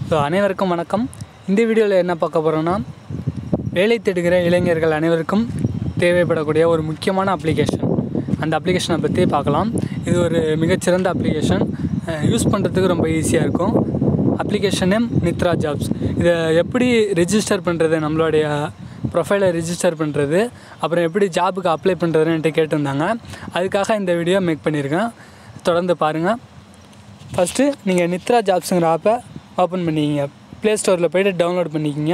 so அனைவருக்கும் வணக்கம் இந்த வீடியோவில் என்ன பார்க்க போகிறோன்னா வேலை தேடுகிற இளைஞர்கள் அனைவருக்கும் தேவைப்படக்கூடிய ஒரு முக்கியமான அப்ளிகேஷன் அந்த அப்ளிகேஷனை பற்றி பார்க்கலாம் இது ஒரு மிகச்சிறந்த அப்ளிகேஷன் யூஸ் பண்ணுறதுக்கு ரொம்ப ஈஸியாக இருக்கும் அப்ளிகேஷன் நேம் நித்ரா ஜாப்ஸ் இதை எப்படி ரெஜிஸ்டர் பண்ணுறது நம்மளுடைய ப்ரொஃபைலை ரிஜிஸ்டர் பண்ணுறது அப்புறம் எப்படி ஜாபுக்கு அப்ளை பண்ணுறதுன்ட்டு கேட்டிருந்தாங்க அதுக்காக இந்த வீடியோ மேக் பண்ணியிருக்கேன் தொடர்ந்து பாருங்கள் ஃபஸ்ட்டு நீங்கள் நித்ரா ஜாப்ஸுங்கிற ஆப்பை ஓப்பன் பண்ணிக்கிங்க ப்ளே ஸ்டோரில் போய்ட்டு டவுன்லோட் பண்ணிக்கிங்க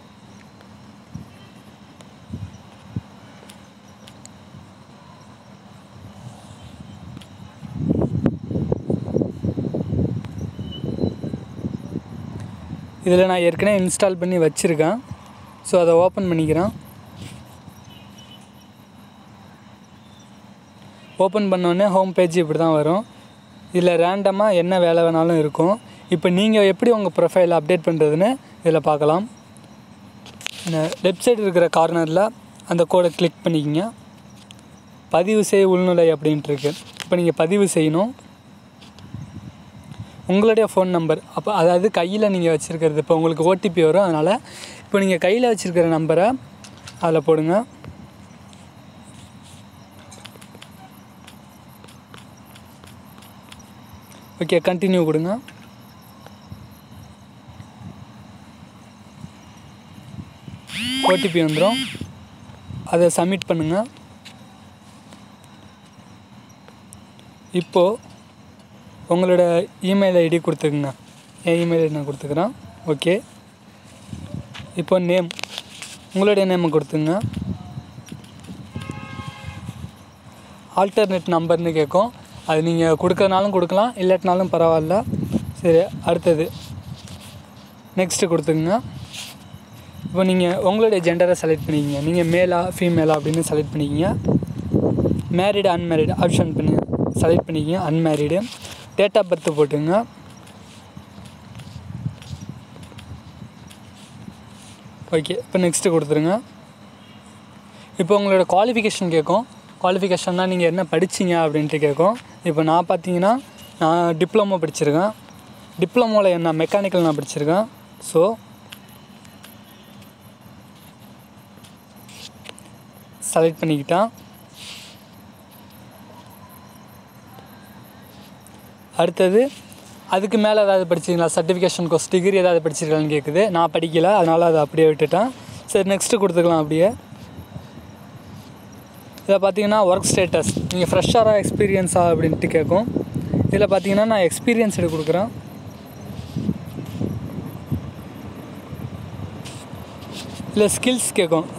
இதில் நான் ஏற்கனவே இன்ஸ்டால் பண்ணி வச்சுருக்கேன் ஸோ அதை ஓப்பன் பண்ணிக்கிறேன் ஓப்பன் பண்ணோடனே ஹோம் பேஜ் இப்படி தான் வரும் இதில் ரேண்டமாக என்ன வேலை வேணாலும் இருக்கும் இப்போ நீங்கள் எப்படி உங்கள் ப்ரொஃபைலை அப்டேட் பண்ணுறதுன்னு இதில் பார்க்கலாம் இந்த லெஃப்ட் சைடு இருக்கிற கார்னரில் அந்த கோடை கிளிக் பண்ணிக்கிங்க பதிவு செய் உள்நுழை அப்படின்ட்டு இருக்கு இப்போ நீங்கள் பதிவு செய்யணும் உங்களுடைய ஃபோன் நம்பர் அப்போ அதாவது கையில் நீங்கள் வச்சுருக்கிறது இப்போ உங்களுக்கு ஓடிபி வரும் அதனால் இப்போ நீங்கள் கையில் வச்சுருக்கிற நம்பரை அதில் போடுங்க ஓகே கண்டினியூ கொடுங்க ஓடிபி வந்துடும் அதை சப்மிட் பண்ணுங்கள் இப்போது உங்களோட இமெயில் ஐடி கொடுத்துக்குங்க என் இமெயில் ஐடி நான் கொடுத்துக்கிறேன் ஓகே இப்போ நேம் உங்களுடைய நேமை கொடுத்துங்க ஆல்டர்னேட் நம்பர்னு கேட்கும் அது நீங்கள் கொடுக்கறனாலும் கொடுக்கலாம் இல்லாட்டினாலும் பரவாயில்ல சரி அடுத்தது நெக்ஸ்ட்டு கொடுத்துங்க இப்போ நீங்கள் உங்களுடைய ஜெண்டரை செலக்ட் பண்ணிக்கிங்க நீங்கள் மேலா ஃபீமேலா அப்படின்னு செலக்ட் பண்ணிக்கிங்க மேரிடு அன்மேரிடு ஆப்ஷன் பண்ணி செலக்ட் பண்ணிக்கிங்க அன்மேரிடு டேட் ஆஃப் பர்த் போட்டுங்க ஓகே இப்போ நெக்ஸ்ட்டு கொடுத்துருங்க இப்போ உங்களோட குவாலிஃபிகேஷன் கேட்கும் குவாலிஃபிகேஷன்னா நீங்கள் என்ன படிச்சீங்க அப்படின்ட்டு கேட்கும் இப்போ நான் பார்த்தீங்கன்னா நான் டிப்ளமோ படிச்சிருக்கேன் டிப்ளமோவில் என்ன மெக்கானிக்கல் நான் படிச்சிருக்கேன் ஸோ செலக்ட் பண்ணிக்கிட்டேன் அடுத்தது அதுக்கு மேலே ஏதாவது படிச்சிங்களா சர்டிஃபிகேஷன் கோர்ஸ் டிகிரி ஏதாவது படிச்சிருக்கலான்னு கேட்குது நான் படிக்கலை அதனால் அதை அப்படியே விட்டுட்டேன் சரி நெக்ஸ்ட்டு கொடுத்துக்கலாம் அப்படியே இதில் பார்த்தீங்கன்னா ஒர்க் ஸ்டேட்டஸ் நீங்கள் ஃப்ரெஷ்ஷாராக எக்ஸ்பீரியன்ஸா அப்படின்ட்டு கேட்கும் இதில் பார்த்தீங்கன்னா நான் எக்ஸ்பீரியன்ஸ்டு கொடுக்குறேன் இல்லை ஸ்கில்ஸ் கேட்கும்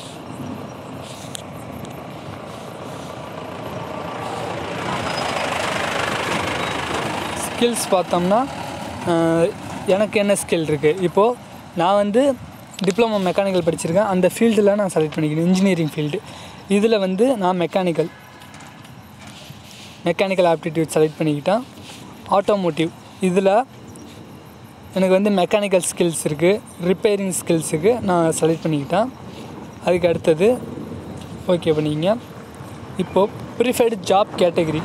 ஸ்கில்ஸ் பார்த்தோம்னா அஹ், எனக்கு என்ன ஸ்கில் இருக்குது இப்போது நான் வந்து டிப்ளமோ மெக்கானிக்கல் படிச்சிருக்கேன் அந்த ஃபீல்டில் நான் செலக்ட் பண்ணிக்கிறேன் இன்ஜினியரிங் ஃபீல்டு இதில் வந்து நான் மெக்கானிக்கல் மெக்கானிக்கல் ஆப்டிடியூட் செலக்ட் பண்ணிக்கிட்டேன் ஆட்டோமோட்டிவ் இதில் எனக்கு வந்து மெக்கானிக்கல் ஸ்கில்ஸ் இருக்குது ரிப்பேரிங் ஸ்கில்ஸுக்கு நான் செலக்ட் பண்ணிக்கிட்டேன் அதுக்கு அடுத்தது ஓகே பண்ணிக்கிங்க இப்போது preferred job category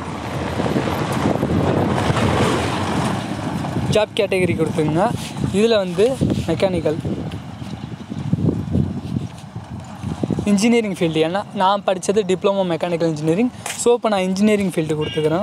job category கொடுத்துங்க இதில் வந்து மெக்கானிக்கல் இன்ஜினியரிங் ஃபீல்டு ஏன்னா நான் படித்தது டிப்ளமோ மெக்கானிக்கல் இன்ஜினியரிங் ஸோ இப்போ நான் இன்ஜினியரிங் ஃபீல்டு கொடுத்துக்கிறேன்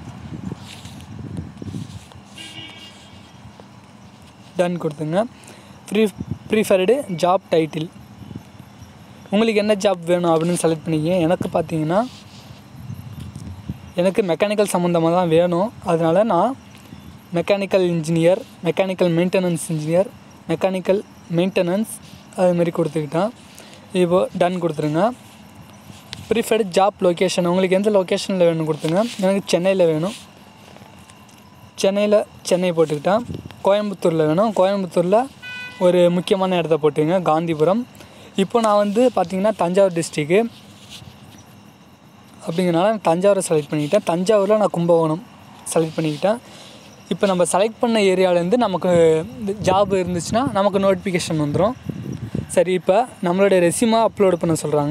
டன் கொடுத்துங்க ப்ரீ ப்ரீஃபர்டு ஜாப் டைட்டில் உங்களுக்கு என்ன ஜாப் வேணும் அப்படின்னு செலக்ட் பண்ணிக்கிங்க எனக்கு பார்த்தீங்கன்னா எனக்கு மெக்கானிக்கல் சம்மந்தமாக தான் வேணும் அதனால் நான் mechanical engineer mechanical maintenance engineer mechanical maintenance அதுமாரி கொடுத்துக்கிட்டேன் இப்போ டன் கொடுத்துருங்க ப்ரிஃபர்டு ஜாப் லொக்கேஷன் உங்களுக்கு எந்த லொக்கேஷனில் வேணும் கொடுத்துங்க எனக்கு சென்னையில் வேணும் சென்னையில் சென்னை போட்டுக்கிட்டேன் கோயம்புத்தூரில் வேணும் கோயம்புத்தூரில் ஒரு முக்கியமான இடத்த போட்டுங்க காந்திபுரம் இப்போ நான் வந்து பார்த்திங்கன்னா தஞ்சாவூர் டிஸ்ட்ரிக்கு அப்படிங்கிறனால தஞ்சாவூரை செலக்ட் பண்ணிக்கிட்டேன் தஞ்சாவூரில் நான் கும்பகோணம் செலக்ட் பண்ணிக்கிட்டேன் இப்போ நம்ம செலக்ட் பண்ண ஏரியாவிலேருந்து நமக்கு ஜாப் இருந்துச்சுன்னா நமக்கு நோட்டிஃபிகேஷன் வந்துடும் சரி இப்போ நம்மளுடைய ரெசியூமை அப்லோட் பண்ண சொல்கிறாங்க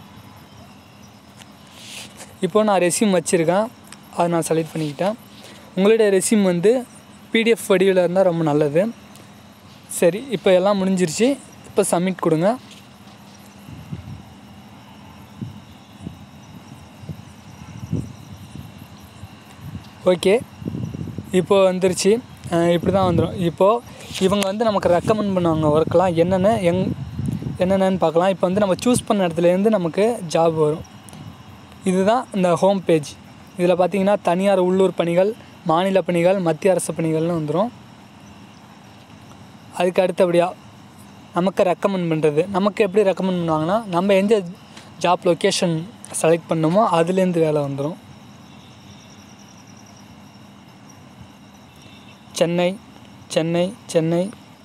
இப்போ நான் ரெசியூம் வச்சுருக்கேன் அதை நான் செலக்ட் பண்ணிக்கிட்டேன் உங்களுடைய ரெசியூம் வந்து பிடிஎஃப் வடிவில் இருந்தால் ரொம்ப நல்லது சரி இப்போ எல்லாம் முடிஞ்சிருச்சு இப்போ சப்மிட் கொடுங்க ஓகே இப்போ வந்துருச்சு அஹ் இப்படி தான் வந்துடும் இப்போது இவங்க வந்து நமக்கு ரெக்கமெண்ட் பண்ணுவாங்க ஒர்க்கெலாம் என்னென்ன எங் என்னென்னு பார்க்கலாம் இப்போ வந்து நம்ம சூஸ் பண்ண இடத்துலேருந்து நமக்கு ஜாப் வரும் இதுதான் இந்த ஹோம் பேஜ் இதில் பார்த்தீங்கன்னா தனியார் உள்ளூர் பணிகள் மாநில பணிகள் மத்திய அரசு பணிகள்னு வந்துடும் அதுக்கு அடுத்தபடியாக நமக்கு ரெக்கமெண்ட் பண்ணுறது நமக்கு எப்படி ரெக்கமெண்ட் பண்ணுவாங்கன்னா நம்ம எந்த ஜாப் லொக்கேஷன் செலக்ட் பண்ணோமோ அதுலேருந்து வேலை வந்துடும் சென்னை சென்னை சென்னை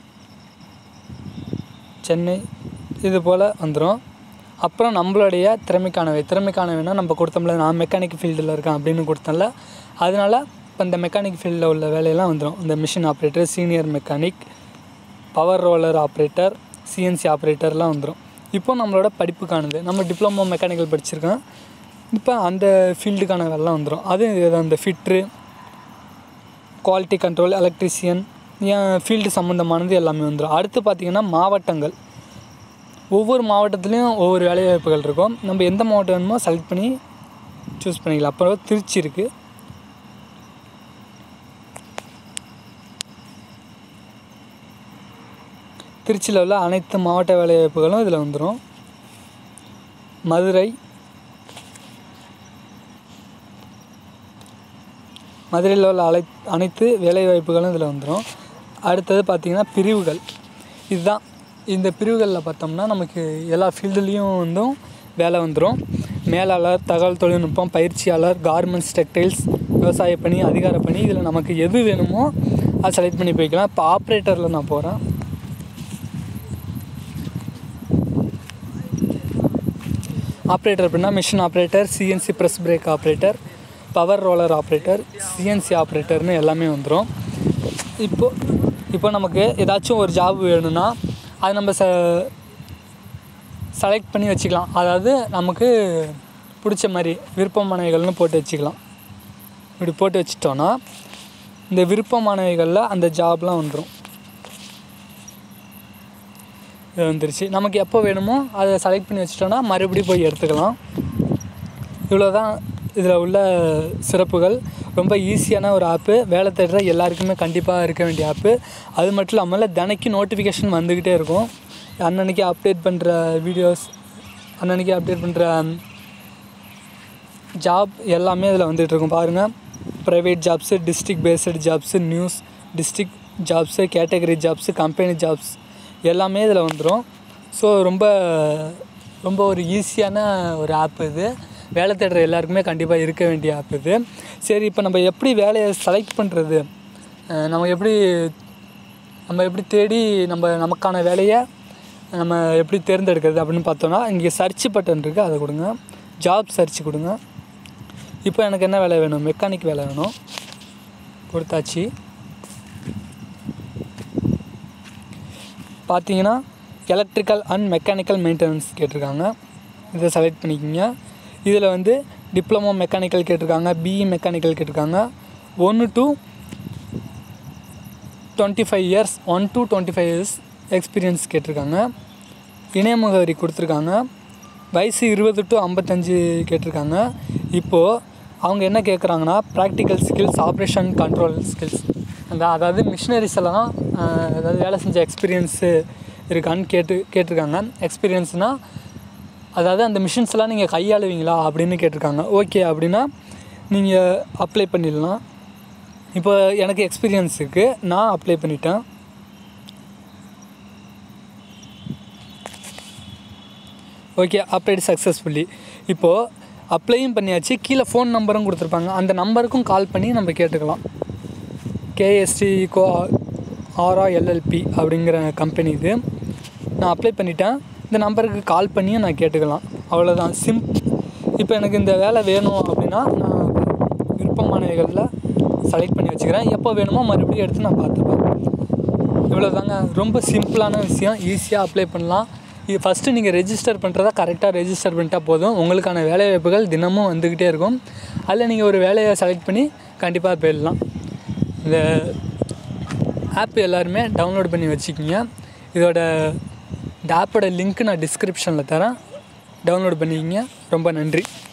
சென்னை இது போல் வந்துடும் அப்புறம் நம்மளுடைய திறமைக்கானவை திறமைக்கானவைனா நம்ம கொடுத்தோம்ல நான் மெக்கானிக் ஃபீல்டில் இருக்கேன் அப்படின்னு கொடுத்தோம்ல அதனால் இப்போ இந்த மெக்கானிக் ஃபீல்டில் உள்ள வேலையெல்லாம் வந்துடும் இந்த machine operator senior mechanic power roller operator CNC ஆப்ரேட்டர்லாம் வந்துடும் இப்போ நம்மளோட படிப்புக்கானது நம்ம டிப்ளமோ மெக்கானிக்கல் படிச்சிருக்கோம் இப்போ அந்த ஃபீல்டுக்கான வேலைலாம் வந்துடும் அதுவும் இதுதான் இந்த ஃபிட்ரு குவாலிட்டி கண்ட்ரோல் எலக்ட்ரிஷியன் ஏன் ஃபீல்டு சம்மந்தமானது எல்லாமே வந்துடும் அடுத்து பார்த்திங்கன்னா மாவட்டங்கள் ஒவ்வொரு மாவட்டத்துலேயும் ஒவ்வொரு வேலைவாய்ப்புகள் இருக்கும் நம்ம எந்த மாவட்டம் வேணுமோ செலக்ட் பண்ணி சூஸ் பண்ணிக்கலாம் அப்புறம் திருச்சி இருக்குது திருச்சியில் உள்ள அனைத்து மாவட்ட வேலைவாய்ப்புகளும் இதில் வந்துடும் மதுரை மதுரையில் உள்ள அலை அனைத்து வேலைவாய்ப்புகளும் இதில் வந்துடும் அடுத்தது பார்த்திங்கன்னா பிரிவுகள் இதுதான் இந்த பிரிவுகளில் பார்த்தோம்னா நமக்கு எல்லா ஃபீல்டுலேயும் வந்தும் வேலை வந்துடும் மேலாளர் தகவல் தொழில்நுட்பம் பயிற்சியாளர் கார்மெண்ட்ஸ் டெக்டைல்ஸ் விவசாய பணி அதிகார பணி இதில் நமக்கு எது வேணுமோ அதை செலக்ட் பண்ணி போய்க்கலாம் இப்போ ஆப்ரேட்டரில் நான் போகிறேன் ஆப்ரேட்டர் அப்படின்னா machine operator CNC press brake operator power roller operator CNC ஆப்ரேட்டர்னு எல்லாமே வந்துடும் இப்போ இப்போ நமக்கு ஏதாச்சும் ஒரு ஜாப் வேணும்னா அது நம்ம ச செலக்ட் பண்ணி வச்சுக்கலாம் அதாவது நமக்கு பிடிச்ச மாதிரி விருப்பமானவைகள்னு போட்டு வச்சுக்கலாம் இப்படி போட்டு வச்சிட்டோன்னா இந்த விருப்பமானவைகளில் அந்த ஜாப்லாம் வந்துடும் இது வந்துருச்சு நமக்கு எப்போ வேணுமோ அதை செலக்ட் பண்ணி வச்சிட்டோன்னா மறுபடியும் போய் எடுத்துக்கலாம் இவ்வளோ தான் இதில் உள்ள சிறப்புகள் ரொம்ப ஈஸியான ஒரு ஆப்பு வேலை தேடுற எல்லாருக்குமே கண்டிப்பாக இருக்க வேண்டிய ஆப்பு அது மட்டும் இல்லாமல் தினைக்கு நோட்டிஃபிகேஷன் வந்துக்கிட்டே இருக்கும் அன்னன்னைக்கு அப்டேட் பண்ணுற வீடியோஸ் அன்னன்னைக்கு அப்டேட் பண்ணுற ஜாப் எல்லாமே இதில் வந்துட்டு இருக்கும் பாருங்கள் private jobs district based jobs news district jobs category jobs company jobs எல்லாமே இதில் வந்துடும் ஸோ ரொம்ப ரொம்ப ஒரு ஈஸியான ஒரு ஆப் இது வேலை தேடுற எல்லாருக்குமே கண்டிப்பாக இருக்க வேண்டிய ஆப் இது சரி இப்போ நம்ம எப்படி வேலையை செலக்ட் பண்ணுறது அஹ் நம்ம எப்படி நம்ம எப்படி தேடி நம்ம நமக்கான வேலையை நம்ம எப்படி தேர்ந்தெடுக்கிறது அப்படின்னு பார்த்தோன்னா இங்கே சர்ச் பட்டன் இருக்குது அதை கொடுங்க ஜாப் சர்ச் கொடுங்க இப்போ எனக்கு என்ன வேலை வேணும் மெக்கானிக் வேலை வேணும் கொடுத்தாச்சு பார்த்தீங்கன்னா எலக்ட்ரிக்கல் அண்ட் மெக்கானிக்கல் மெயின்டெனன்ஸ் கேட்டிருக்காங்க இதை செலக்ட் பண்ணிக்கோங்க இதில் வந்து டிப்ளமோ மெக்கானிக்கல் கேட்டிருக்காங்க பிஇ மெக்கானிக்கல் கேட்டிருக்காங்க ஒன்று to twenty five years one to twenty five years experience கேட்டிருக்காங்க இணைய முகவரி கொடுத்துருக்காங்க வயசு இருபது டு ஐம்பத்தஞ்சு கேட்டிருக்காங்க இப்போது அவங்க என்ன கேட்குறாங்கன்னா practical skills operation control skills அந்த அதாவது மிஷினரிஸ் எல்லாம் ஆஹ், அதாவது வேலை செஞ்ச எக்ஸ்பீரியன்ஸு இருக்கான்னு கேட்டு கேட்டிருக்காங்க எக்ஸ்பீரியன்ஸ்னால் அதாவது அந்த மிஷின்ஸ் எல்லாம் நீங்கள் கையாளுவீங்களா அப்படின்னு கேட்டிருக்காங்க ஓகே அப்படின்னா நீங்கள் அப்ளை பண்ணிடலாம் இப்போ எனக்கு எக்ஸ்பீரியன்ஸ் இருக்குது நான் அப்ளை பண்ணிட்டேன் ஓகே அப்ளைடு சக்ஸஸ்ஃபுல்லி இப்போது அப்ளையும் பண்ணியாச்சு கீழே ஃபோன் நம்பரும் கொடுத்துருப்பாங்க அந்த நம்பருக்கும் கால் பண்ணி நம்ம கேட்டுக்கலாம் கேஎஸ்டி கோ ஆர்ஆஎல்எல்பி அப்படிங்கிற கம்பெனி இது நான் அப்ளை பண்ணிட்டேன் இந்த நம்பருக்கு கால் பண்ணியும் நான் கேட்டுக்கலாம் அவ்வளோதான் சிம் இப்போ எனக்கு இந்த வேலை வேணும் அப்படின்னா நான் விருப்பமானவைகளில் செலக்ட் பண்ணி வச்சுக்கிறேன் எப்போ வேணுமோ மறுபடியும் எடுத்து நான் பார்த்துப்பேன் இவ்வளோ தாங்க ரொம்ப சிம்பிளான விஷயம் ஈஸியாக அப்ளை பண்ணலாம் இது ஃபஸ்ட்டு நீங்கள் ரெஜிஸ்டர் பண்ணுறதா கரெக்டாக ரெஜிஸ்டர் பண்ணிட்டா போதும் உங்களுக்கான வேலைவாய்ப்புகள் தினமும் வந்துக்கிட்டே இருக்கும் அதில் நீங்கள் ஒரு வேலையை செலக்ட் பண்ணி கண்டிப்பாக போயிடலாம் இந்த ஆப் எல்லாருமே டவுன்லோட் பண்ணி வச்சுக்கிங்க இதோட இந்த ஆப்போட லிங்க் நான் டிஸ்கிரிப்ஷனில் தரேன் டவுன்லோட் பண்ணிக்கிங்க ரொம்ப நன்றி